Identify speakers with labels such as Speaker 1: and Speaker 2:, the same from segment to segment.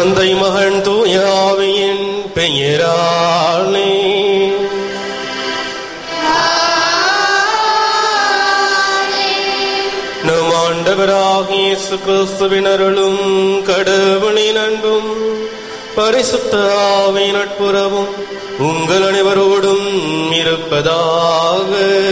Speaker 1: தந்தை மகன் தூயாவியின் பெயராலே நம் ஆண்டவராகிய இயேசு கிறிஸ்துவின் அருளும் கடவுளின் அன்பும் பரிசுத்த ஆவியின் நட்புறவும் உங்கள் அனைவரோடும் இருப்பதாக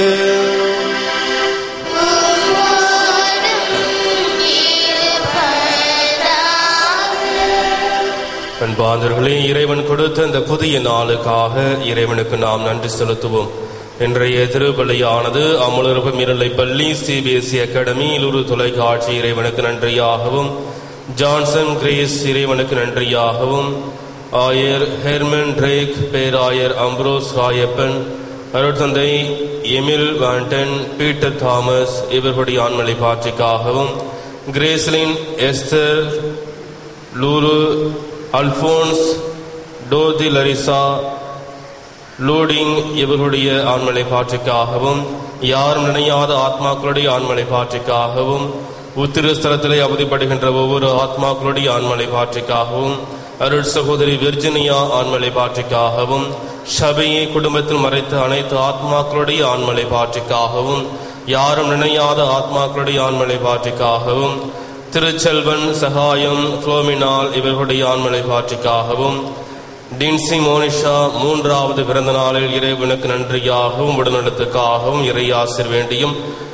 Speaker 1: அன்பாந்தர்களே இறைவன் கொடுத்த இந்த புதிய நாளுக்காக இறைவனுக்கு நாம் நன்றி செலுத்துவோம் இன்றைய திருப்பள்ளியானது அமலுறவு மிரலை பள்ளி சிபிஎஸ்இ அகாடமி இலூரு தொலைக்காட்சி இறைவனுக்கு நன்றியாகவும் ஜான்சன் கிரேஸ் இறைவனுக்கு நன்றியாகவும் ஆயர் ஹெர்மன் ட்ரேக் பேராயர் அம்ப்ரோஸ் ராயப்பன் அருட்தந்தை எமில் வாண்டன் பீட்டர் தாமஸ் இவர்களுடைய ஆண்மலை பாட்சிக்காகவும் கிரேஸ்லின் எஸ்தர் லூரு அல்போன்ஸ் டோதி லரிசா லூடிங் இவர்களுடைய ஆண்மலை பாட்சிக்காகவும் யாரும் நினையாத ஆத்மாக்களுடைய ஆண்மலை பாட்சிக்காகவும் உத்திரஸ்தலத்திலே அவதிப்படுகின்ற ஒவ்வொரு ஆத்மாக்களுடைய ஆண்மலை பாட்சிக்காகவும் அருள் சகோதரி விர்ஜினியா ஆண்மலை பாட்சிக்காகவும் ஷபையை குடும்பத்தில் மறைத்த அனைத்து ஆத்மாக்களுடைய ஆண்மலை பாட்சிக்காகவும் யாரும் நினையாத ஆத்மாக்களுடைய ஆண்மலை பாட்சிக்காகவும் திருச்செல்வன் சகாயம் புளோமினால் இவர்களுடைய ஆண்மலை பாட்சிக்காகவும் டின்சி மோனிஷா மூன்றாவது பிறந்த நாளில் இறைவனுக்கு நன்றியாகவும் உடல்நலத்துக்காகவும் இறையாசிர் வேண்டியும்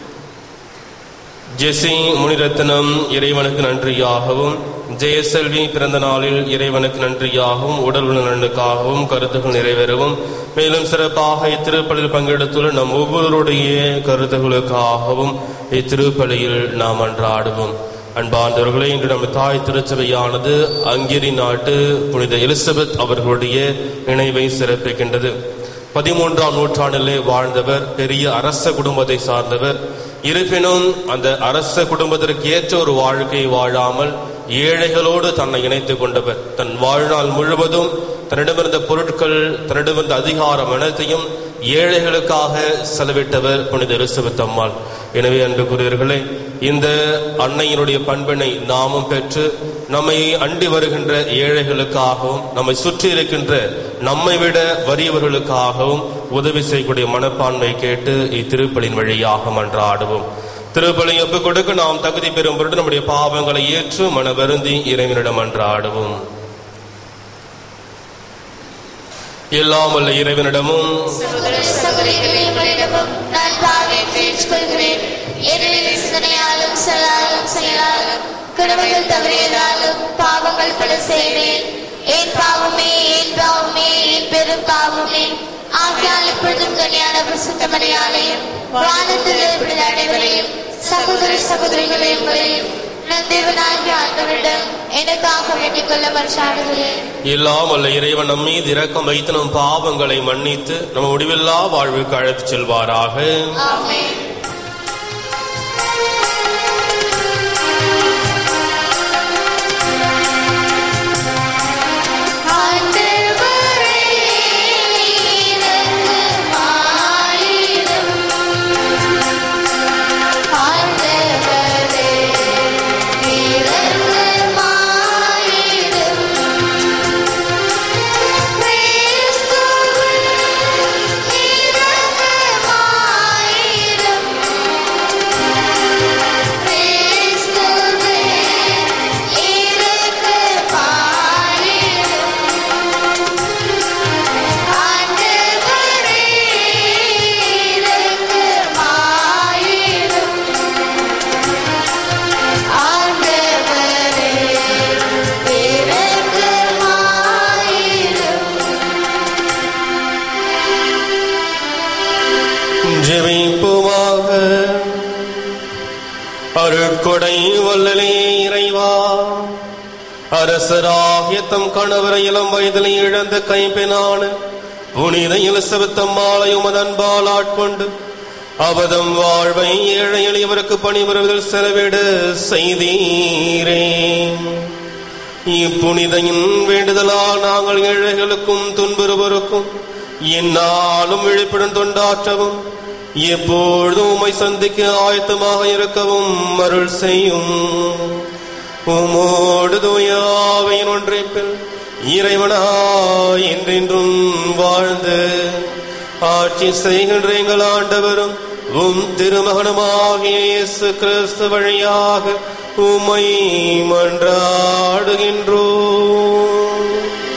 Speaker 1: ஜெசி முனிரத்னம் இறைவனுக்கு நன்றியாகவும் ஜெயசெல்வி பிறந்த நாளில் இறைவனுக்கு நன்றியாகவும் உடல் நலனுக்காகவும் கருத்துக்கள் நிறைவேறவும் மேலும் சிறப்பாக இத்திருப்பலில் பங்கெடுத்துள்ள நம் ஒவ்வொருடைய கருத்துகளுக்காகவும் இத்திருப்பலியில் நாம் அன்றாடுவோம் அன்பார்ந்தவர்களே இன்று நம்ம தாய் திருச்சபையானது அங்கிரி நாட்டு புனித எலிசபெத் அவர்களுடைய நினைவை சிறப்பிக்கின்றது பதிமூன்றாம் நூற்றாண்டிலே வாழ்ந்தவர் பெரிய அரச குடும்பத்தை சார்ந்தவர் இருப்பினும் அந்த அரச குடும்பத்திற்கு ஏற்ற ஒரு வாழ்க்கை வாழாமல் ஏழைகளோடு தன்னை இணைத்துக் கொண்டவர் தன் வாழ்நாள் முழுவதும் தன்னிடமிருந்த பொருட்கள் தன்னிடமிருந்த அதிகாரம் அனைத்தையும் ஏழைகளுக்காக செலவிட்டவர் புனித எலிசபெத் அம்மாள் எனவே அன்புக்குரியவர்களே இந்த அன்னையினுடைய பண்பினை நாமும் பெற்று நம்மை அண்டி வருகின்ற ஏழைகளுக்காகவும் நம்மை சுற்றி இருக்கின்ற நம்மை விட வறியவர்களுக்காகவும் உதவி செய்யக்கூடிய மனப்பான்மை கேட்டு இத்திருப்பலின் வழியாக மன்றாடுவோம் திருப்பலி ஒப்புக் கொடுக்க நாம் தகுதி பெறும் பொருட்டு நம்முடைய பாவங்களை ஏற்று மன வருந்தி இறைவனிடம் அன்றாடுவோம் எல்லாம் வல்ல இறைவனிடமும்
Speaker 2: சகோதர சகோதரிகளே உங்களிடமும் நான் பாவை பேச்சுக்கொள்கிறேன் ஏனெனில் சிந்தனையாலும் சொல்லாலும் செயலாலும் கடமைகள் தவறியதாலும் பாவங்கள் பல செய்தேன் ஏன் பாவமே ஏன் பாவமே ஏன் பெரும் பாவமே ஆகையால் இப்பொழுதும் கனியான பிரசுத்தமடையாலையும் வானத்தில் இருக்கிற அனைவரையும் சகோதர சகோதரிகளே உங்களையும் நம் தேவனாகிய ஆண்டவரிடம் எனக்காக வேண்டிக் கொள்ள மன்றாடுகிறேன்
Speaker 1: எல்லாம் வல்ல இறைவன் நம் மீது இரக்கம் வைத்து நம் பாவங்களை மன்னித்து நம்ம முடிவில்லா வாழ்வுக்கு அழைத்துச் செல்வாராக
Speaker 2: ஆமென் ஆண்டவரே இரக்கமாயிரும் ஆண்டவரே இரக்கமாயிரும் கிறிஸ்துவே இரக்கமாயிரும் கிறிஸ்துவே இரக்கமாயிரும் ஆண்டவரே இரக்கமாயிரும் ஆண்டவரே இரக்கமாயிரும்
Speaker 1: ஜெபிப்புமாக அருட்கொடை வல்லலே இறைவா அரசராகிய தம் கணவரை இளம் வயதிலே இழந்த கைப்பெனான புனித இலசவத்தம்மாளை உமது அன்பால் ஆட்கொண்டு அவதம் வாழ்வை ஏழை எளியவருக்கு பணிபுரிவதில் செலவிட செய்தீரே இப்புனிதையின் வேண்டுதலால் நாங்கள் ஏழைகளுக்கும் துன்புறுவருக்கும் என்னாலும் விழிப்புடன் தொண்டாற்றவும் எப்பொழுதும் உம்மை சந்திக்க ஆயத்தமாக இருக்கவும் அருள் செய்யும் உமோடு தூயாவையின் ஒன்றைப்பில் இறைவனாய் என்றென்றும் வாழ்ந்து ஆட்சி செய்கின்ற எங்கள் ஆண்டவரும் உம் திருமகனுமாகிய இயேசு கிறிஸ்து வழியாக உம்மை மன்றாடுகின்றோம்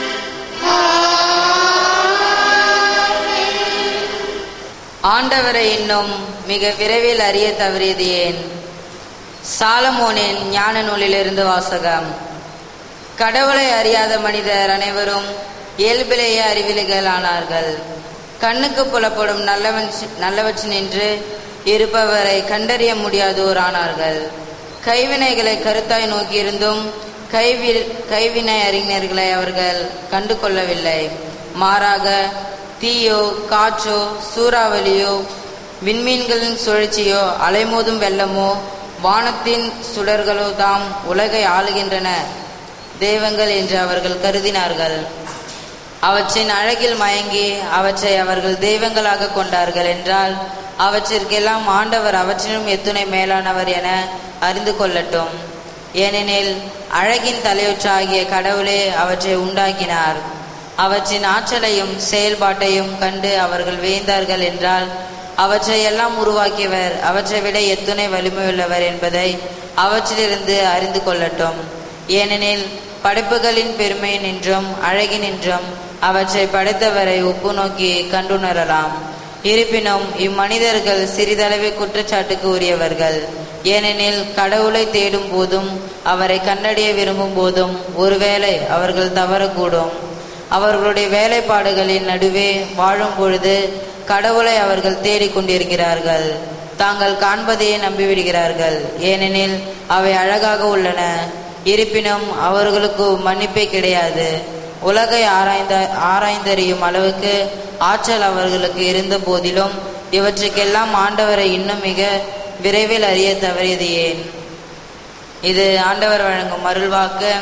Speaker 3: ஆண்டவரை இன்னும் மிக விரைவில் அறிய தவறியது ஏன் சாலமோனின் ஞான நூலிலிருந்து வாசகம் கடவுளை அறியாத மனிதர் அனைவரும் இயல்பிலேயே அறிவிலிகள் ஆனார்கள் கண்ணுக்கு புலப்படும் நல்லவன் நல்லவற்றினின்று இருப்பவரை கண்டறிய முடியாதோர் ஆனார்கள் கைவினைகளை கருத்தாய் நோக்கியிருந்தும் கைவி கைவினை அறிஞர்களை அவர்கள் கண்டு கொள்ளவில்லை மாறாக தீயோ காற்றோ சூறாவளியோ விண்மீன்களின் சுழற்சியோ அலைமோதும் வெள்ளமோ வானத்தின் சுடர்களோ தாம் உலகை ஆளுகின்றன தெய்வங்கள் என்று அவர்கள் கருதினார்கள் அவற்றின் அழகில் மயங்கி அவற்றை அவர்கள் தெய்வங்களாக கொண்டார்கள் என்றால் அவற்றிற்கெல்லாம் ஆண்டவர் அவற்றிலும் எத்துணை மேலானவர் என அறிந்து கொள்ளட்டும் ஏனெனில் அழகின் தலையொற்றாகிய கடவுளே அவற்றை உண்டாக்கினார் அவற்றின் ஆற்றலையும் செயல்பாட்டையும் கண்டு அவர்கள் வியந்தார்கள் என்றால் அவற்றை எல்லாம் உருவாக்கியவர் அவற்றை விட எத்துணை வலிமையுள்ளவர் என்பதை அவற்றிலிருந்து அறிந்து கொள்ளட்டும் ஏனெனில் படைப்புகளின் பெருமை நின்றும் அழகினின்றும் அவற்றை படைத்தவரை ஒப்பு நோக்கி கண்டுணரலாம் இருப்பினும் இம்மனிதர்கள் சிறிதளவே குற்றச்சாட்டுக்கு உரியவர்கள் ஏனெனில் கடவுளை தேடும் போதும் அவரை கண்டறிய விரும்பும் போதும் ஒருவேளை அவர்கள் தவறக்கூடும் அவர்களுடைய வேலைப்பாடுகளின் நடுவே வாழும் பொழுது கடவுளை அவர்கள் தேடிக்கொண்டிருக்கிறார்கள் தாங்கள் காண்பதையே நம்பிவிடுகிறார்கள் ஏனெனில் அவை அழகாக உள்ளன இருப்பினும் அவர்களுக்கு மன்னிப்பே கிடையாது உலகை ஆராய்ந்த ஆராய்ந்தறியும் அளவுக்கு ஆற்றல் அவர்களுக்கு இருந்த போதிலும் இவற்றுக்கெல்லாம் ஆண்டவரை இன்னும் மிக விரைவில் அறிய தவறியது ஏன் இது ஆண்டவர் வழங்கும் அருள்வாக்கு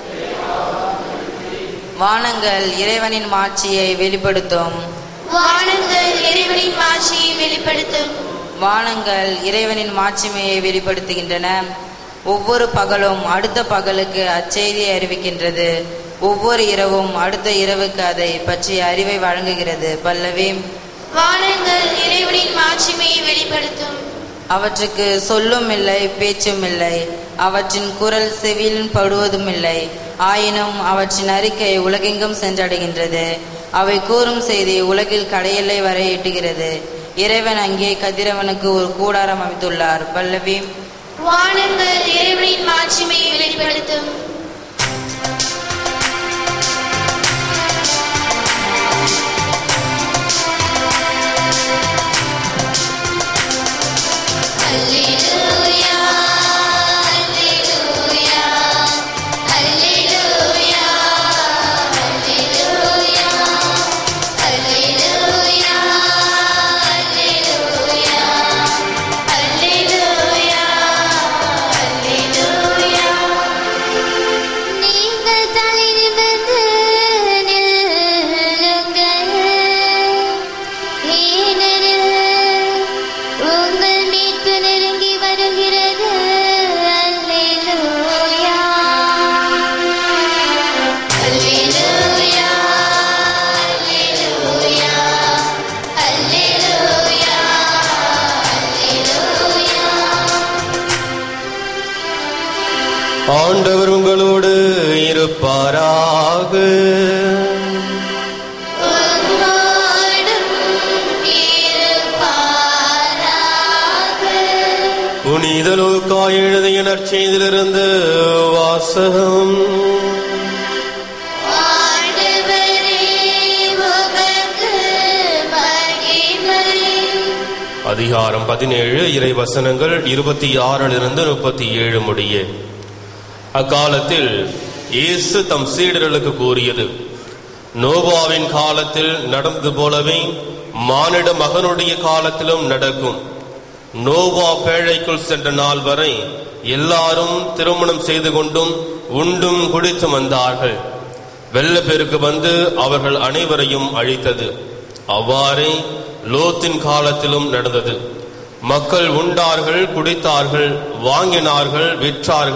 Speaker 3: வானங்கள் இறைவனின் மாட்சியை வெளிப்படுத்தும்
Speaker 2: வானங்கள் இறைவனின் மாட்சியை வெளிப்படுத்தும்
Speaker 3: வானங்கள் இறைவனின் மாட்சிமையை வெளிப்படுத்துகின்றன ஒவ்வொரு பகலும் அடுத்த பகலுக்கு அச்செய்தியை அறிவிக்கின்றது ஒவ்வொரு இரவும் அடுத்த இரவுக்கு அதை பற்றிய அறிவை வழங்குகிறது பல்லவி
Speaker 2: வானங்கள் இறைவனின் மாட்சிமையை வெளிப்படுத்தும்
Speaker 3: அவற்றுக்கு சொல்லும் இல்லை பேச்சும் இல்லை அவற்றின் குரல் செவியில் படுவதும் இல்லை ஆயினும் அவற்றின் அறிக்கை உலகெங்கும் சென்றடைகின்றது அவை கூறும் செய்தி உலகில் கடையெல்லை வரை எட்டுகிறது இறைவன் அங்கே கதிரவனுக்கு ஒரு கூடாரம் அமைத்துள்ளார் பல்லவி
Speaker 2: வானங்கள் இறைவனின் மாட்சிமையை வெளிப்படுத்தும் அல்லேலூயா அல்லேலூயா அல்லேலூயா அல்லேலூயா அல்லேலூயா அல்லேலூயா அல்லேலூயா அல்லேலூயா நீங்கள் தலை நிமிர்ந்து நில்லுங்கள் ஏனெனில் உங்கள் மீட்பு நெருங்கி வருகிறது அல்லேலூயா அல்லேலூயா அல்லேலூயா அல்லேலூயா அல்லேலூயா
Speaker 1: ஆண்டவர் உங்களோடு இருப்பாராக
Speaker 2: உம்மோடும் இருப்பாராக.
Speaker 1: புனித லூக்கா எழுதிய நற்செய்திலிருந்து வாசகம்
Speaker 2: ஆண்டவரே, உமக்கு மகிமை.
Speaker 1: அதிகாரம் பதினேழு இறை வசனங்கள் இருபத்தி ஆறிலிருந்து முப்பத்தி ஏழு முடிய அக்காலத்தில் இயேசு தம் சீடர்களுக்கு கூறியது நோவாவின் காலத்தில் நடந்தது போலவே மானிட மகனுடைய காலத்திலும் நடக்கும் நோவா பேழைக்குள் சென்ற நாள் வரை எல்லாரும் திருமணம் செய்து கொண்டும் உண்டும் குடித்து வந்தார்கள் வெள்ளப்பெருக்கு வந்து அவர்கள் அனைவரையும் அழித்தது அவ்வாறே லோத்தின் காலத்திலும் நடந்தது மக்கள் உண்டார்கள் குடித்தார்கள் வாங்கினார்கள் விற்றார்கள்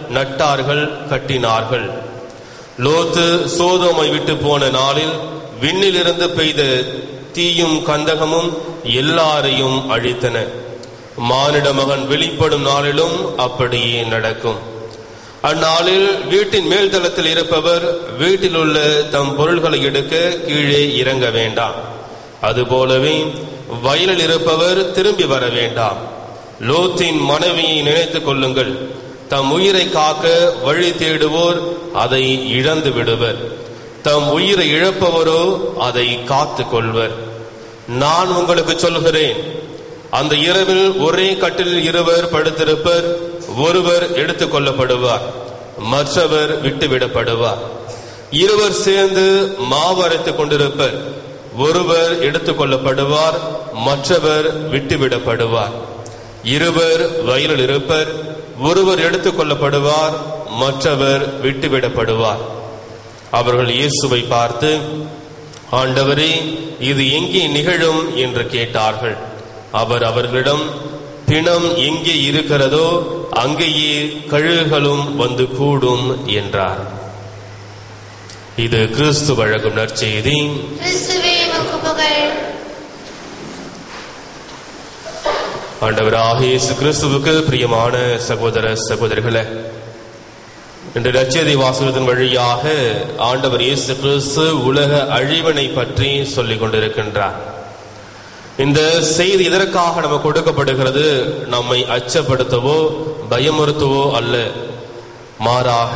Speaker 1: நட்டார்கள் கட்டினார்கள் லோத்து சோதோமை விட்டு போன நாளில் விண்ணிலிருந்து பெய்த தீயும் கந்தகமும் எல்லாரையும் அழித்தன மானிட மகன் வெளிப்படும் நாளிலும் அப்படியே நடக்கும் அந்நாளில் வீட்டின் மேல்தளத்தில் இருப்பவர் வீட்டில் உள்ள தம் பொருள்களை எடுக்க கீழே இறங்க வேண்டாம் அதுபோலவே வயலில் இருப்பவர் திரும்பி வர வேண்டாம் லோத்தின் மனைவியை நினைத்துக் கொள்ளுங்கள் தம் உயிரை காக்க வழி தேடுவோர் அதை இழந்து விடுவர் தம் உயிரை இழப்பவரோ அதை காத்துக் கொள்வர் நான் உங்களுக்கு சொல்கிறேன் அந்த இரவில் ஒரே கட்டிலில் இருவர் படுத்திருப்பர் ஒருவர் எடுத்துக் கொள்ளப்படுவார் மற்றவர் விட்டுவிடப்படுவார் இருவர் சேர்ந்து மாவு அரைத்துக் கொண்டிருப்பர் ஒருவர் எடுத்துக் கொள்ளப்படுவார் மற்றவர் விட்டுவிடப்படுவார் இருவர் வயலில் இருப்பர் ஒருவர் எடுத்துக் கொள்ளப்படுவார் மற்றவர் விட்டுவிடப்படுவார் அவர்கள் இயேசுவை பார்த்து ஆண்டவரே இது எங்கே நிகழும் என்று கேட்டார்கள் அவர் அவர்களிடம் பிணம் எங்கே இருக்கிறதோ அங்கேயே கழுகுகளும் வந்து கூடும் என்றார் இது கிறிஸ்து வழங்கும் நற்செய்தி
Speaker 2: கிறிஸ்துவே உமக்கு புகழ்
Speaker 1: ஆண்டவராக இயேசு கிறிஸ்துவுக்கு பிரியமான சகோதர சகோதரிகளே இன்று நற்செய்தி வாசகத்தின் வழியாக ஆண்டவர் இயேசு கிறிஸ்து உலக அழிவினை பற்றி சொல்லிக் கொண்டிருக்கின்றார் இந்த செய்தி இதற்காக நமக்கு கொடுக்கப்படுகிறது நம்மை அச்சப்படுத்தவோ பயமுறுத்தவோ அல்ல மாறாக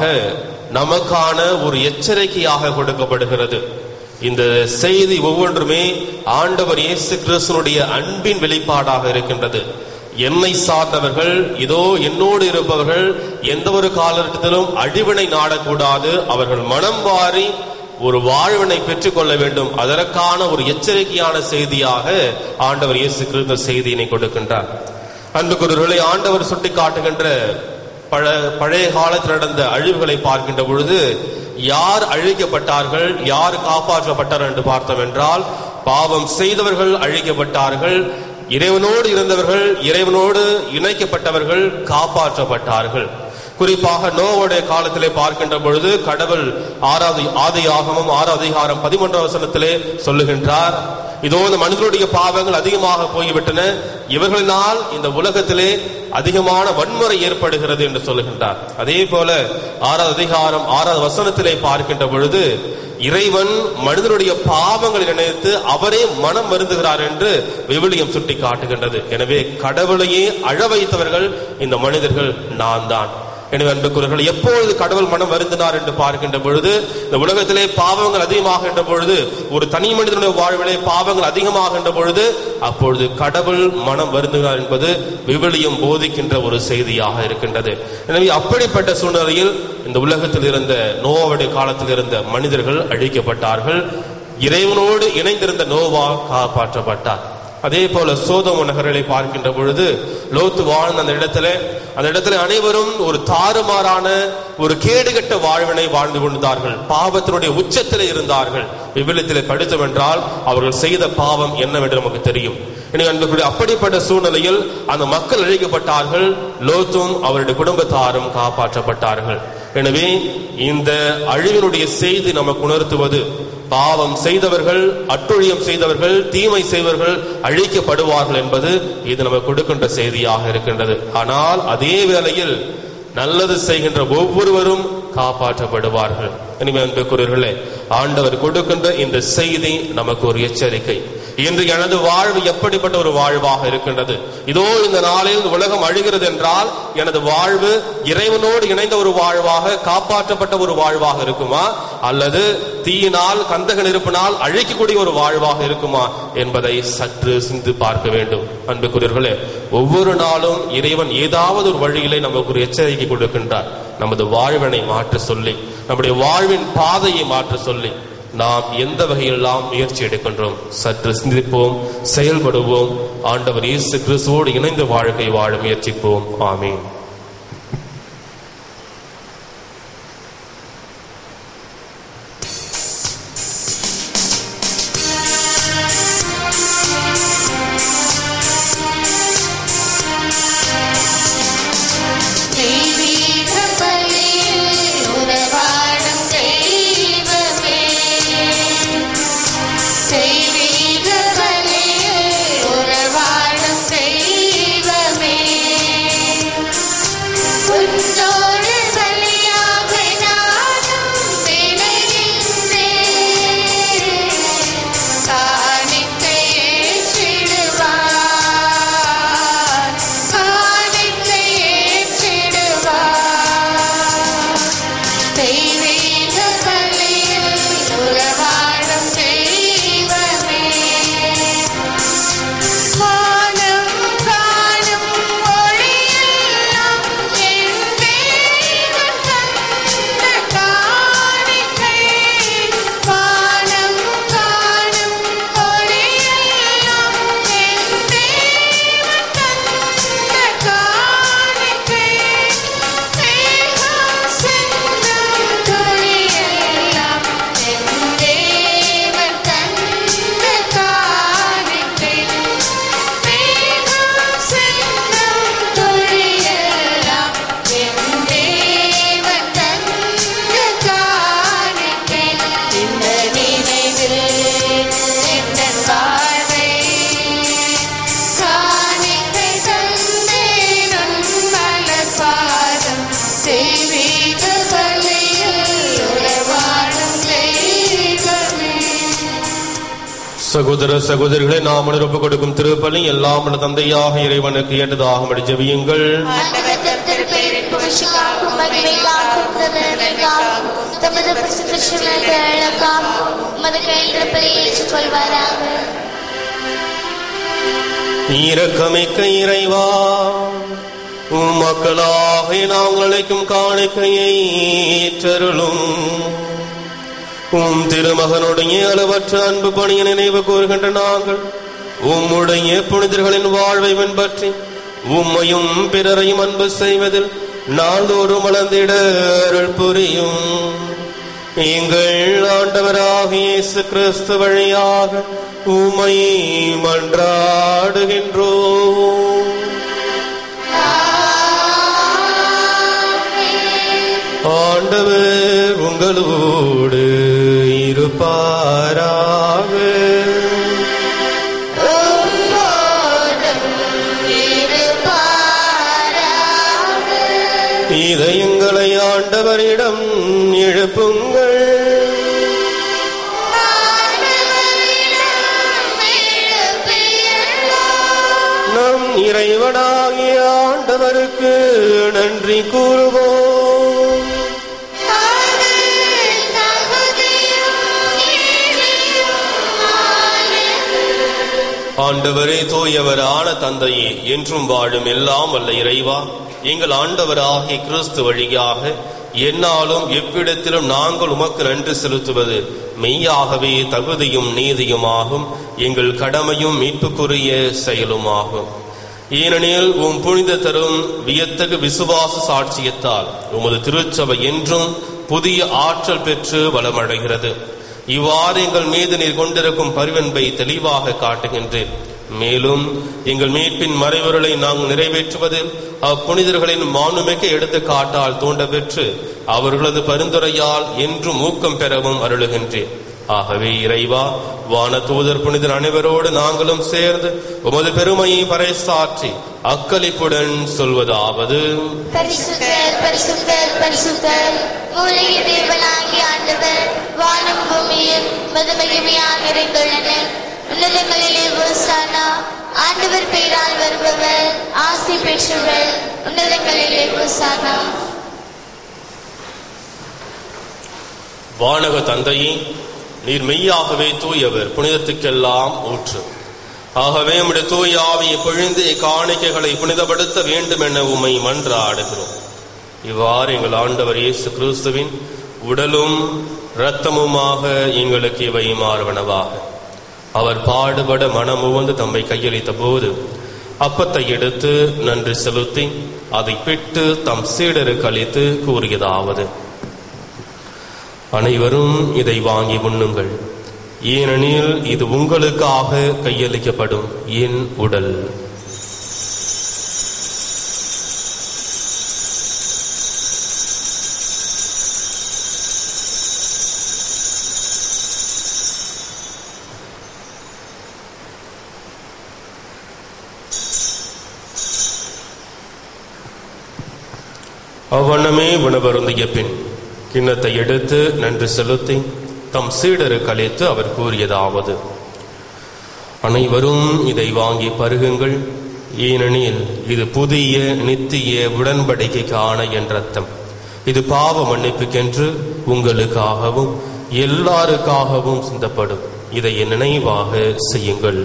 Speaker 1: நமக்கான ஒரு எச்சரிக்கையாக கொடுக்கப்படுகிறது இந்த செய்தி ஒவ்வொன்றுமே ஆண்டவர் இயேசு கிறிஸ்துனுடைய அன்பின் வெளிப்பாடாக இருக்கின்றது என்னை சார்ந்தவர்கள் இதோ என்னோடு இருப்பவர்கள் எந்த ஒரு காலகட்டத்திலும் அழிவினை நாடக்கூடாது அவர்கள் மனம் வாரி ஒரு வாழ்வினை பெற்றுக்கொள்ள வேண்டும் அதற்கான ஒரு எச்சரிக்கையான செய்தியாக ஆண்டவர் இயேசு கிறிஸ்து செய்தியினை கொடுக்கின்றார் அன்புக்குரியவர்களை ஆண்டவர் சுட்டி காட்டுகின்ற பழ பழைய காலத்தில் நடந்த அழிவுகளை பார்க்கின்ற பொழுது யார் அழிக்கப்பட்டார்கள் யார் காப்பாற்றப்பட்டார் என்று பார்த்தோம் என்றால் பாவம் செய்தவர்கள் அழிக்கப்பட்டார்கள் இறைவனோடு இருந்தவர்கள் இறைவனோடு இணைக்கப்பட்டவர்கள் காப்பாற்றப்பட்டார்கள் குறிப்பாக நோவுடைய காலத்திலே பார்க்கின்ற பொழுது கடவுள் ஆறாவது ஆதி ஆகமும் ஆறாவது அதிகாரம் பதிமூன்றாம் வசனத்திலே சொல்லுகின்றார் இதோ இந்த மனிதனுடைய பாவங்கள் அதிகமாக போய்விட்டன இவர்களினால் இந்த உலகத்திலே அதிகமான வன்முறை ஏற்படுகிறது என்று சொல்லுகின்றார் அதே போல ஆறாவது அதிகாரம் ஆறாவது வசனத்திலே பார்க்கின்ற பொழுது இறைவன் மனிதனுடைய பாவங்களை நினைத்து அவரே மனம் வருந்துகிறார் என்று விவிலியம் சுட்டி காட்டுகின்றது எனவே கடவுளையே அழ வைத்தவர்கள் இந்த மனிதர்கள் நான் தான் எனவே அன்புக்குரியவர்கள் எப்பொழுது கடவுள் மனம் வருந்தினார் என்று பார்க்கின்ற பொழுது இந்த உலகத்திலே பாவங்கள் அதிகமாகின்ற பொழுது ஒரு தனி மனிதனுடைய வாழ்விலே பாவங்கள் அதிகமாகின்ற பொழுது அப்பொழுது கடவுள் மனம் வருந்துகிறார் என்பது விவிலியம் போதிக்கின்ற ஒரு செய்தியாக இருக்கின்றது எனவே அப்படிப்பட்ட சூழ்நிலையில் இந்த உலகத்தில் இருந்த நோவாவுடைய காலத்தில் இருந்த மனிதர்கள் அழிக்கப்பட்டார்கள் இறைவனோடு இணைந்திருந்த நோவா காப்பாற்றப்பட்டார் அதே போல சோதோம நகர்களை பார்க்கின்ற பொழுது லோத்து வாழ்ந்த அந்த இடத்துல அந்த இடத்துல அனைவரும் ஒரு தாறுமாறான ஒரு கேடுகட்ட வாழ்வினை வாழ்ந்து கொண்டார்கள் பாவத்தினுடைய உச்சத்தில் இருந்தார்கள் விவிலியத்தில் படித்தோம் என்றால் அவர்கள் செய்த பாவம் என்னவென்று நமக்கு தெரியும் எனவே அன்புக்குரிய அப்படிப்பட்ட சூழ்நிலையில் அந்த மக்கள் அழிக்கப்பட்டார்கள் லோத்தும் அவருடைய குடும்பத்தாரும் காப்பாற்றப்பட்டார்கள் எனவே இந்த அழிவினுடைய செய்தி நமக்கு உணர்த்துவது பாவம் செய்தவர்கள் அட்டுழியம் செய்தவர்கள் தீமை செய்தவர்கள் அழிக்கப்படுவார்கள் என்பது இது நமக்கு கொடுக்கின்ற செய்தியாக இருக்கின்றது ஆனால் அதே வேளையில் நல்லது செய்கின்ற ஒவ்வொருவரும் காப்பாற்றப்படுவார்கள் இனிமே அன்புக்குரியவர்களே ஆண்டவர் கொடுக்கின்ற இந்த செய்தி நமக்கு ஒரு எச்சரிக்கை இன்று எனது வாழ்வு எப்படிப்பட்ட ஒரு வாழ்வாக இருக்கின்றது இதோ இந்த நாளில் உலகம் அழுகிறது என்றால் எனது வாழ்வு இறைவனோடு இணைந்த ஒரு வாழ்வாக காப்பாற்றப்பட்ட ஒரு வாழ்வாக இருக்குமா அல்லது தீயினால் கந்தக நெருப்பினால் அழிக்கக்கூடிய ஒரு வாழ்வாக இருக்குமா என்பதை சற்று சிந்து பார்க்க வேண்டும் அன்புக்குரியவர்களே ஒவ்வொரு நாளும் இறைவன் ஏதாவது ஒரு வழியிலே நமக்கு ஒரு எச்சரிக்கை கொடுக்கின்றார் நமது வாழ்வினை மாற்ற சொல்லி நம்முடைய வாழ்வின் பாதையை மாற்ற சொல்லி நாம் எந்த வகையிலெல்லாம் முயற்சி எடுக்கின்றோம் சற்று சிந்திப்போம் செயல்படுவோம் ஆண்டவர் இயேசு கிறிஸ்துவோடு இணைந்த வாழ்க்கை வாழ முயற்சிப்போம் ஆமீன்
Speaker 2: தெய்வீக பலி
Speaker 1: சகோதர சகோதரிகளை நாம் ஒப்புக் கொடுக்கும் திருப்பலி எல்லாம் உள்ள தந்தையாக இறைவனுக்கு ஏற்றதாக ஜெபியுங்கள்
Speaker 2: ஆண்டவர் தம் திருப்பெயரின் புகழ்ச்சிக்காகவும் மகிமைக்காகவும் நன்மைக்காகவும் தமது பிரசித்த சிவனுக்காகவும் உமது கையில் ஏற்றுக்கொள்வாராக
Speaker 1: இரக்கமிக்க இறைவா உம் மக்களாக நாங்கள் அழைக்கும் காணிக்கையை ஏற்றருளும் உம் திருமகனுடைய அளவற்ற அன்பு பணியை நினைவு கூறுகின்ற நாங்கள் உம்முடைய புனிதர்களின் வாழ்வை பின்பற்றி உம்மையும் பிறரையும் அன்பு செய்வதில் நாள்தோறும் வளர்ந்திட அருள் புரியும் எங்கள் ஆண்டவராக இயேசு கிறிஸ்து வழியாக உம்மை மன்றாடுகின்றோம் ஆண்டவர் உங்களோடு இருப்பாராக இதயங்களை ஆண்டவரிடம் எழுப்புங்கள் நம் இறைவனாகிய ஆண்டவருக்கு நன்றி கூறுவோம் ஆண்டவரே தூயவரான தந்தையே என்றும் வாழும் எல்லாம் வல்ல இறைவா எங்கள் ஆண்டவராகிய கிறிஸ்து வழியாக என்னாலும் எவ்விடத்திலும் நாங்கள் உமக்கு நன்றி செலுத்துவது மெய்யாகவே தகுதியும் நீதியுமாகும் எங்கள் கடமையும் மீட்புக்குரிய செயலுமாகும் ஏனெனில் உம் புனித தரும் வியத்தகு விசுவாச சாட்சியத்தால் உமது திருச்சபை என்றும் புதிய ஆற்றல் பெற்று வளமடைகிறது இவ்வாறு எங்கள் மீது நீர் கொண்டிருக்கும் பரிவன்பை தெளிவாக காட்டுகின்றேன் மேலும் எங்கள் மீட்பின் மறைவர்களை நாங்கள் நிறைவேற்றுவது அப்புனிதர்களின் மானுமிக்க எடுத்துக்காட்டால் தூண்ட பெற்று அவர்களது பரிந்துரையால் என்றும் ஊக்கம் பெறவும் அருளுகின்றேன் ஆகவே இறைவா வான தூதர் புனிதர் அனைவரோடு நாங்களும் சேர்ந்து உமது பெருமையை பறைசாற்றி அக்களிப்புடன் சொல்வதாவது
Speaker 2: பரிசுத்தர் பரிசுத்தர் பரிசுத்தர் மூலிகை தேவனாகி ஆண்டவர் வானம் பூமியும் மதுமகிமையாக நிறைந்துள்ளன உன்னதங்களிலே ஓசானா ஆண்டவர் பெயரால் வருபவர் ஆசி பெற்றவர் உன்னதங்களிலே ஓசானா
Speaker 1: வானக தந்தையே நீர் மெய்யாகவே தூயவர் புனிதத்துக்கெல்லாம் ஊற்று ஆகவே உம்முடைய தூய ஆவியை பொழிந்து இக்காணிக்கைகளை புனிதப்படுத்த வேண்டும் என உம்மை மன்றாடுகிறோம் இவ்வாறு எங்கள் ஆண்டவர் இயேசு கிறிஸ்துவின் உடலும் இரத்தமுமாக எங்களுக்கு இவை மாறுவனவாக அவர் பாடுபட மனமுவந்து தம்மை கையளித்த போது அப்பத்தை எடுத்து நன்றி செலுத்தி அதை பிட்டு தம் சீடருக்கு அளித்து கூறியதாவது அனைவரும் இதை வாங்கி உண்ணுங்கள் ஏனெனில் இது உங்களுக்காக கையளிக்கப்படும் என் உடல் அவ்வண்ணமே உணவருந்திய பின் கிண்ணத்தை எடுத்து நன்றி செலுத்தி தம் சீடருக்கு அளித்து அவர் கூறியதாவது அனைவரும் இதை வாங்கி பருகுங்கள் ஏனெனில் இது புதிய நித்திய உடன்படிக்கைக்கான என் ரத்தம் இது பாவ மன்னிப்புக்கென்று உங்களுக்காகவும் எல்லாருக்காகவும் சிந்தப்படும் இதை என் நினைவாக செய்யுங்கள்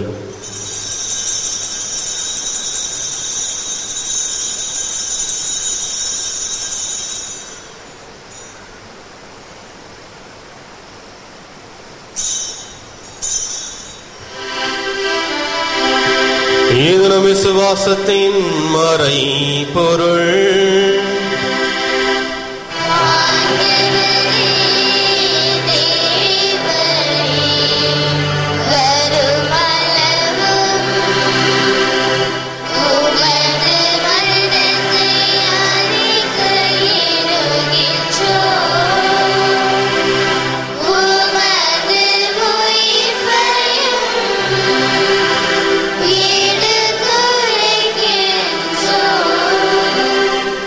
Speaker 1: ஈதனம் விசுவாசத்தின் மறை பொருள்
Speaker 2: உயிர்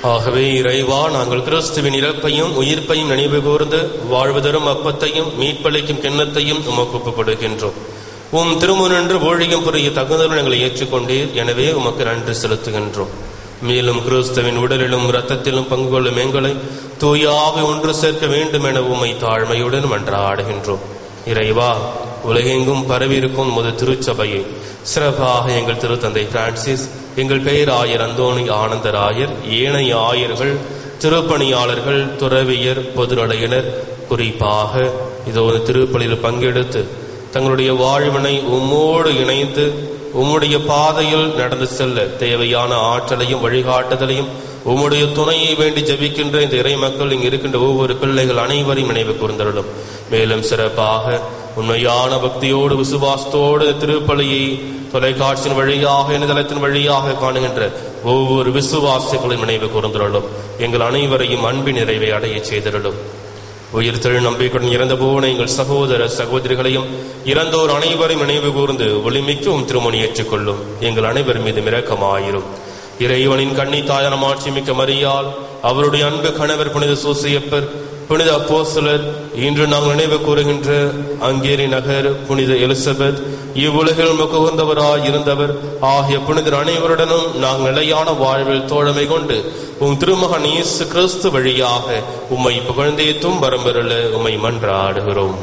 Speaker 1: ஆகவே இறைவா நாங்கள் கிறிஸ்துவின் இறப்பையும் உயிர்ப்பையும் நினைவு கூர்ந்து வாழ்வதரும் அப்பத்தையும் மீட்பளிக்கும் கிண்ணத்தையும் உமக்கு ஒப்புக் கொடுக்கின்றோம் உம் திருமுனன்று ஊழியம் புரிய தகுந்தவர்கள் எங்களை ஏற்றுக்கொண்டீர் எனவே உமக்கு நன்றி செலுத்துகின்றோம் மேலும் கிறிஸ்துவின் உடலிலும் இரத்தத்திலும் பங்கு கொள்ளும் எங்களை தூயாக ஒன்று சேர்க்க வேண்டும் என உம்மை தாழ்மையுடன் மன்றாடுகின்றோம் இறைவா உலகெங்கும் பரவியிருக்கும் முது திருச்சபையை சிறப்பாக எங்கள் திருத்தந்தை பிரான்சிஸ் எங்கள் பெயராயர் அந்தோணி ஆனந்தராயர் ஏனைய ஆயர்கள் திருப்பணியாளர்கள் துறவியர் பொதுநடையினர் குறிப்பாக இதோ இந்த திருப்பலியில் பங்கெடுத்து தங்களுடைய வாழ்வினை உம்மோடு இணைந்து உம்முடைய பாதையில் நடந்து செல்ல தேவையான ஆற்றலையும் வழிகாட்டுதலையும் உம்முடைய துணையை வேண்டி ஜெபிக்கின்ற இந்த இறை மக்கள் இங்கு இருக்கின்ற ஒவ்வொரு பிள்ளைகள் அனைவரையும் நினைவு கூர்ந்தருளும் மேலும் சிறப்பாக உண்மையான பக்தியோடு விசுவாசத்தோடு திருப்பலியை தொலைக்காட்சியின் வழியாக இணையதளத்தின் வழியாக காணுகின்ற ஒவ்வொரு விசுவாசிகளின் நினைவு கூர்ந்தருளும் எங்கள் அனைவரையும் அன்பின் நிறைவை அடைய செய்திருளும் உயிர் தெழு நம்பிக்கையுடன் இறந்த போன எங்கள் சகோதர சகோதரிகளையும் இறந்தோர் அனைவரையும் நினைவு கூர்ந்து ஒளிமிக்கும் திருமணி ஏற்றுக்கொள்ளும் எங்கள் அனைவர் மீது இரக்கமாயிரும் இறைவனின் கண்ணி தாயான மாட்சி மிக்க மரியால் அவருடைய அன்பு கணவர் புனித சூசியப்பர் புனித அப்போஸ்தலர் இன்று நாங்கள் நினைவு கூறுகின்ற அங்கேரி நகர் புனித எலிசபெத் இவ்வுலகில் முகர்ந்தவராய் இருந்தவர் ஆகிய புனிதர் அனைவருடனும் நாங்கள் நிலையான வாழ்வில் தோழமை கொண்டு உம் திருமகன் இயேசு கிறிஸ்து வழியாக உம்மை புகழ்ந்தேத்தும் வரம்பெருள உம்மை மன்றாடுகிறோம்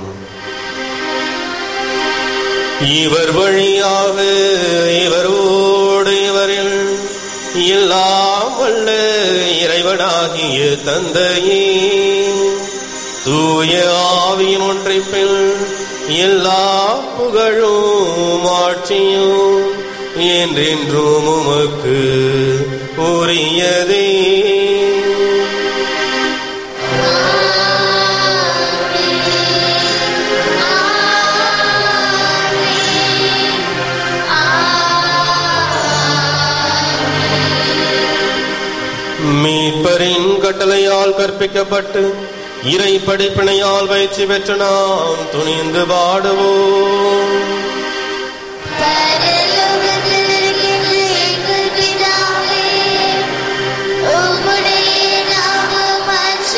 Speaker 1: இவர் வழியாக இவரோடு இவரில் எல்லாம் வல்ல இறைவனாகிய தந்தையே தூய ஆவியின் ஒன்றைப்பில் எல்லா புகழும் ஆட்சியும் என்றென்றும் உமக்கு உரியதே மீட்பரின் கட்டளையால் கற்பிக்கப்பட்டு இறை படிப்பினையால் பயிற்சி பெற்று நாம் துணிந்து பாடுவோம்
Speaker 2: பரலோகத்தில் இருக்கின்ற எங்கள் பிதாவே, உம்முடைய நாமம்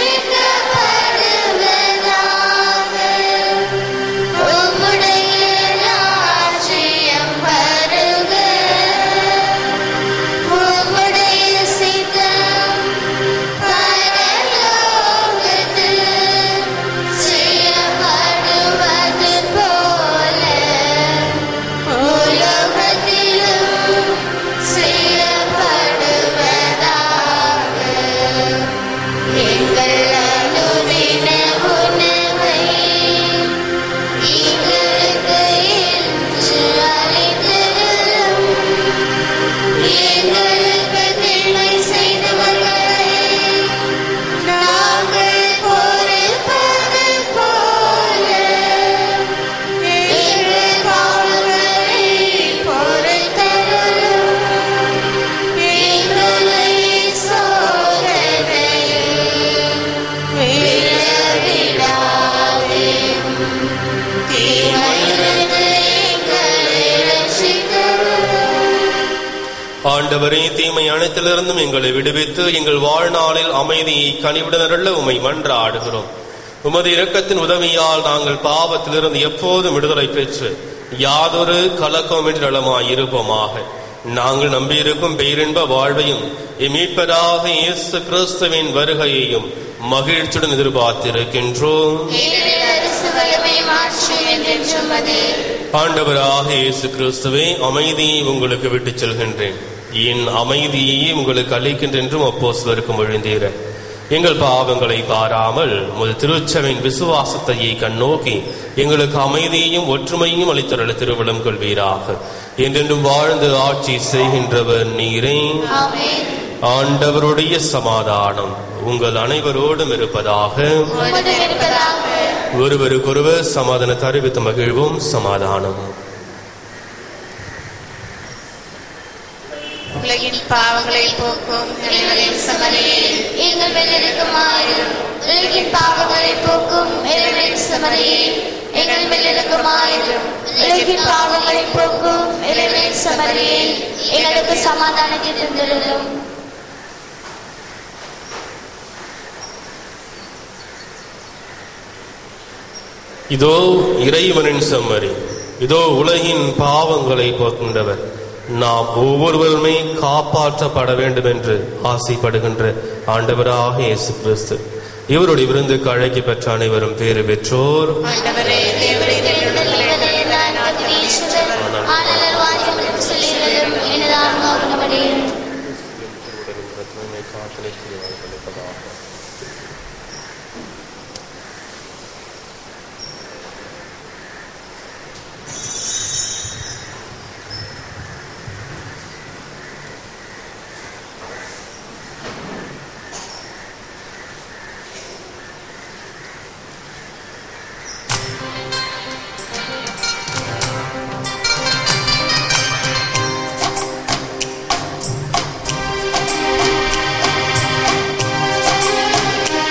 Speaker 2: அர்ச்சிக்கப்படுவதாக. உம்முடைய ராஜ்யம் வருக. உம்முடைய சித்தம் பரலோகத்தில் செய்யப்படுவது போல உலகத்திலும் செய்யப்படுவதாக. எங்கள் அனுதின உணவை எங்களுக்கு இன்று அளித்தருளும். எங்களுக்கு தீமை செய்தவர்களை நாங்கள் பொறுப்பது போல எங்கள் பாவங்களை பொறுத்தருளும். எங்களை சோதனையில் விழவிடாதேயும். தீமையிலிருந்து எங்களை ரட்சித்தருளும்.
Speaker 1: ஆண்டவரே தீமை அனைத்திலிருந்தும் எங்களை விடுவித்து எங்கள் வாழ்நாளில் அமைதியை கனிவுடனருள்ள உமை மன்றாடுகிறோம் உமது இரக்கத்தின் உதவியால் நாங்கள் பாவத்திலிருந்து எப்போதும் விடுதலை பெற்று யாதொரு கலக்கமின்றி நலமாய் இருப்போமாக நாங்கள் நம்பியிருக்கும் பேரின்ப வாழ்வையும் மீட்பராக இயேசு கிறிஸ்துவின் வருகையையும் மகிழ்ச்சியுடன் எதிர்பார்த்திருக்கின்றோம்
Speaker 2: ஏனெனில் அரசு வல்லமை மாற்றி என்றென்றும் அதே
Speaker 1: ஆண்டவராக இயேசு கிறிஸ்துவே அமைதியை உங்களுக்கு விட்டுச் செல்கின்றேன் என் அமைதியை உங்களுக்கு அளிக்கின்றேன் என்றும் அப்போஸ்தலருக்கு மொழிந்தீர எங்கள் பாவங்களை பாராமல் உமது திருச்சபையின் விசுவாசத்தையே கண்ணோக்கி எங்களுக்கு அமைதியையும் ஒற்றுமையும் அளித்தருள திருவிழம் கொள்வீராக என்றென்றும் வாழ்ந்து ஆட்சி செய்கின்றவர் நீரே
Speaker 2: ஆமென்
Speaker 1: ஆண்டவருடைய சமாதானம் உங்கள் அனைவரோடும் இருப்பதாக
Speaker 2: உமது இருப்பதாக
Speaker 1: ஒருவருக்கொருவர் சமாதானத்தை அறிவித்து மகிழ்வும் சமாதானம்
Speaker 4: உலகின் பாவங்களை போக்கும் இறைவனின் சமரியே
Speaker 2: எங்கள் மேல் இருக்குமாயிரும் உலகின் பாவங்களை போக்கும் இறைவனின் சமரியே எங்கள் மேல் இருக்குமாயிரும் உலகின் பாவங்களை போக்கும் இறைவனின் சமரியே எங்களுக்கு சமாதானத்தை தந்திருளும்
Speaker 1: இதோ இறைவனின் செம்மறி இதோ உலகின் பாவங்களை போக்கின்றவர் நாம் ஒவ்வொருவருமே காப்பாற்றப்பட வேண்டும் என்று ஆசைப்படுகின்ற ஆண்டவராக இயேசு கிறிஸ்து இவருடைய விருந்துக்கு அழைக்க பெற்ற அனைவரும் பேறு பெற்றோர்
Speaker 4: ஆண்டவரே தேவரே
Speaker 2: உடலிலே நான் தகுதியற்றவர். ஆனால் வார்த்தைகளும் சொல்லிகளும் எனது ஆன்மா உணவடையும்
Speaker 4: ஆண்டவரே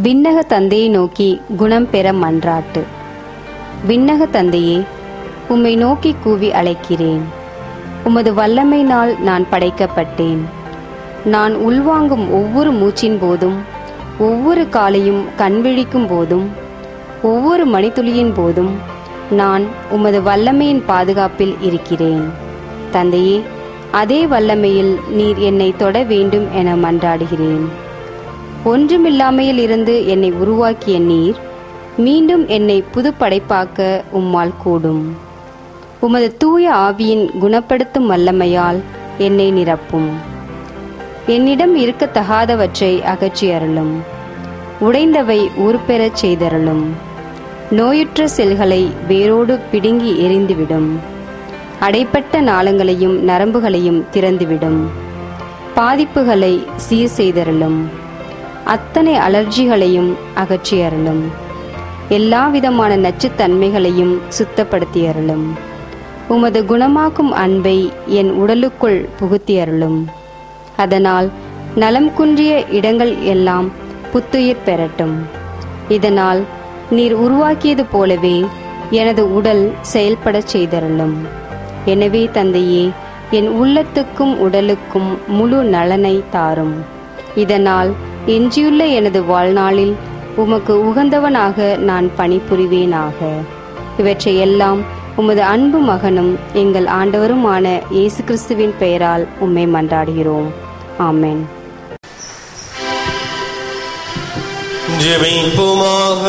Speaker 5: விண்ணக தந்தையை நோக்கி குணம் பெற மன்றாட்டு விண்ணக தந்தையே உம்மை நோக்கி கூவி அழைக்கிறேன் உமது வல்லமையினால் நான் படைக்கப்பட்டேன் நான் உள்வாங்கும் ஒவ்வொரு மூச்சின் போதும் ஒவ்வொரு காலையும் கண்விழிக்கும் போதும் ஒவ்வொரு மணித்துளியின் போதும் நான் உமது வல்லமையின் பாதுகாப்பில் இருக்கிறேன் தந்தையே அதே வல்லமையில் நீர் என்னை தொட வேண்டும் என மன்றாடுகிறேன் ஒன்றுமில்லாமையில் இருந்து என்னை உருவாக்கிய நீர் மீண்டும் என்னை புது படைப்பாக்க உம்மால் கூடும் உமது தூய ஆவியின் குணப்படுத்தும் வல்லமையால் என்னை நிரப்பும் என்னிடம் இருக்கத்தகாதவற்றை அகற்றி அருளும் உடைந்தவை ஊர்பெறச் செய்தருளும் நோயுற்ற செல்களை வேரோடு பிடுங்கி எரிந்துவிடும் அடைப்பட்ட நாளங்களையும் நரம்புகளையும் திறந்துவிடும் பாதிப்புகளை சீர் செய்தருளும் அத்தனை அலர்ஜிகளையும் அகற்றி அருளும் எல்லா விதமான நச்சுத்தன்மைகளையும் சுத்தப்படுத்தி அருளும் உமது குணமாக்கும் அன்பை என் உடலுக்குள் புகுத்தி அருளும் அதனால் நலம் குன்றிய இடங்கள் எல்லாம் புத்துயிர் பெறட்டும் இதனால் நீர் உருவாக்கியது போலவே எனது உடல் செயல்படச் செய்தருளும் எனவே தந்தையே என் உள்ளத்துக்கும் உடலுக்கும் முழு நலனை தாரும் இதனால் எஞ்சியுள்ள எனது வாழ்நாளில் உமக்கு உகந்தவனாக நான் பணிபுரிவேனாக இவற்றை எல்லாம் உமது அன்பு மகனும் எங்கள் ஆண்டவருமான இயேசு கிறிஸ்துவின் பெயரால் உம்மை மன்றாடுகிறோம் ஆமென்
Speaker 1: ஜெபிப்போமாக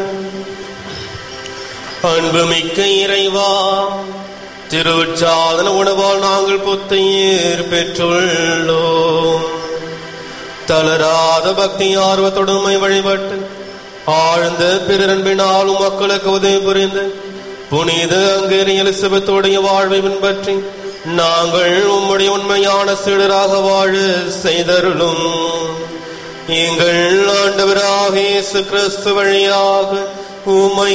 Speaker 1: அன்புமிக்க இறைவா திருச்சாதன உணவால் நாங்கள் புத்துயிர் பெற்றுள்ளோம் தளராத பக்தி ஆர்வத்தொடுமை வழிபட்டு ஆழ்ந்த பிறரன்பினாலும் மக்களுக்கு உதவி புரிந்து புனித அங்கேறி எலிசபெத்துடைய வாழ்வை பின்பற்றி நாங்கள் உம்முடைய உண்மையான சீடராக வாழ செய்தருளும் எங்கள் ஆண்டவராக இயேசு கிறிஸ்து வழியாக உமை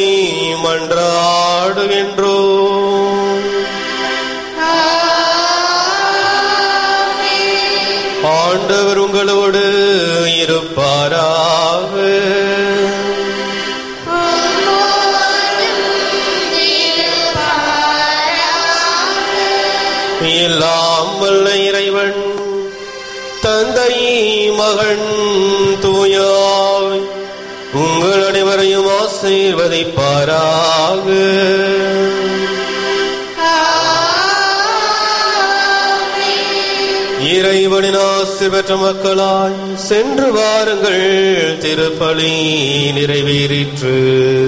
Speaker 1: மன்றாடுகின்றோம் ஆண்டவர் உங்களோடு இருப்பாராக எல்லாம் வல்ல இறைவன் தந்தை மகன் தூயாய் உங்கள் அனைவரையும் ஆசீர்வதிப்பாராக இறைவனின் ஆசி பெற்ற மக்களாய் சென்று வாருங்கள் திருப்பலி நிறைவேறிற்று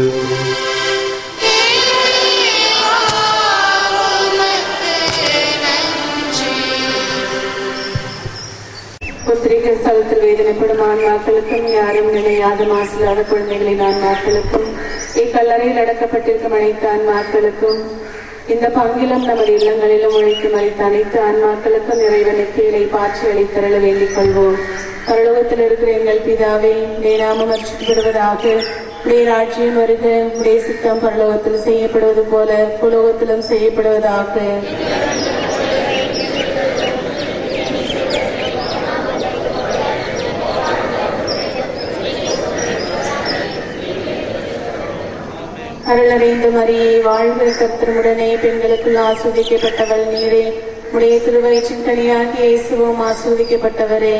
Speaker 6: புத்திரிகை ஸ்தலத்தில் வேதனைப்படும் ஆன்மாக்களுக்கும் யாரும் நிலையாத மாசிலாத குழந்தைகளின் ஆன்மாக்களுக்கும் இக்கல்லறையில் அடக்கப்பட்டிருக்கும் அனைத்து ஆன்மாக்களுக்கும் இந்த பங்கிலும் நமது இல்லங்களிலும் உழைக்கும் அளித்த அனைத்து ஆன்மாக்களுக்கும் இறைவனுக்கு இலை பாய்ச்சி அளித்தருள வேண்டிக் கொள்வோம் பரலோகத்தில் இருக்கிற எங்கள் பிதாவே நேராமம் அச்சுப்படுவதாக உடைய ராஜ்யம் வருக உடைய சித்தம் பரலோகத்தில் செய்யப்படுவது போல புலோகத்திலும் செய்யப்படுவதாக அருளடைந்த மரியே வாழ்க கத்திரமுடனே பெண்களுக்குள் ஆஸ்வதிக்கப்பட்டவள் நீரே உடைய திருவயிற்றின் கனியாகி இயேசுவும் ஆஸ்வதிக்கப்பட்டவரே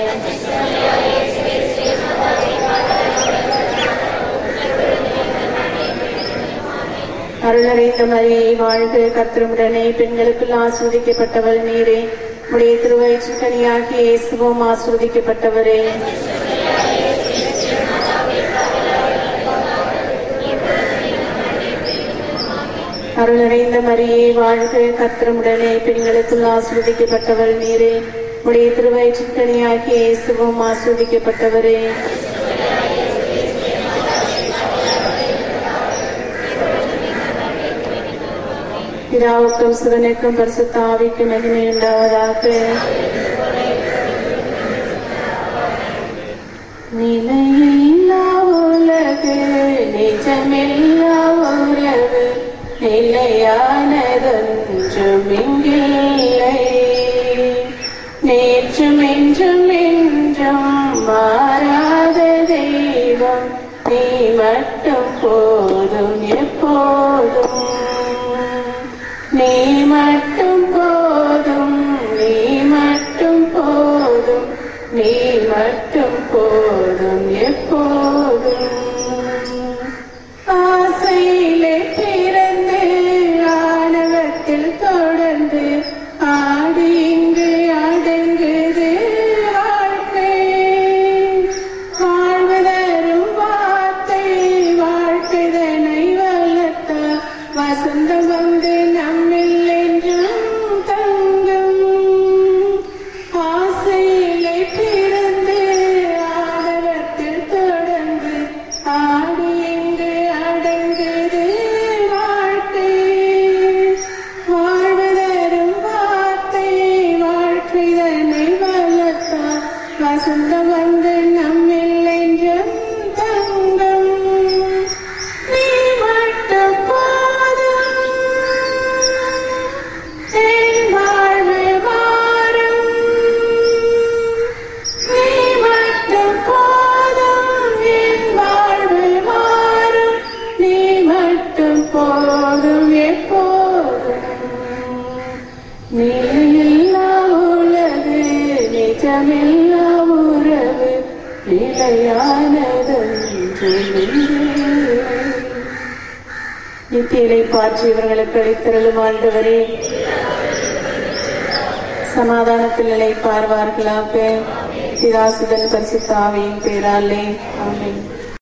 Speaker 6: அருளடைந்த மரியே வாழ்க கத்திரமுடனே பெண்களுக்குள் ஆஸ்வதிக்கப்பட்டவள் நீரே உடைய திருவயிற்றின் கனியாகி இயேசுவும் ஆஸ்வதிக்கப்பட்டவரே அருளடைந்த மரியே வாழ்க கத்திரமுடனே பெண்களுக்குள் ஆஸ்வதிக்கப்பட்டவள் நீரே உடைய திருவயிற்றின் கனியாகி இயேசுவும் ஆஸ்வதிக்கப்பட்டவரே பிதாவுக்கும் சுதனுக்கும் பரிசுத்த ஆவிக்கும் மகிமை உண்டாவதாக நிலையில்லா உலகு நிஜமில்லா உறவு நிலையானதொன்றும் இங்கில்லை நேற்றும் என்றும் என்றும் மாறாத தெய்வம் நீ மட்டும் போதும் எப்போதும் நீ மட்டும் போதும் நீ மட்டும் போதும் நீ மட்டும் போதும் எப்போதும் ஆசையிலே பிறந்து ஆணவத்தில் தொடர்ந்து ஆடி இங்கு அடங்குது வாழ்க்கை வாழ்வதரும் வார்த்தை வாழ்க்கைதனை வளர்த்த வசந்தம் வந்து நம்மில் என்றும் தங்கும் ஆசையிலே பிறந்து ஆடவத்தில் தொடர்ந்து ஆடி எங்கு அடங்குது வாழ்க்கை வாழ்வதரும் வார்த்தை வாழ்க்கைதனை வளர்த்தார் வசந்தம் வந்து நம்மில் என்றும் தங்கம் நீ மட்டும் போதும் என் வாழ்வு மாறும் நீ மட்டும் போதும் என் வாழ்வு மாறும் நீ மட்டும் போதும் எப்போதும் நீலா உலகு நிஜமில்லா உறவு நிலையானதன்று நித்தியலை பாற்றி இவர்களுக்கு அளித்தருளும் ஆண்டவரே சமாதானத்தில் நிலைப்பார்வார்களாக பிதாசுதன் பரிசுத்தாவியின் பேராலே ஆமென்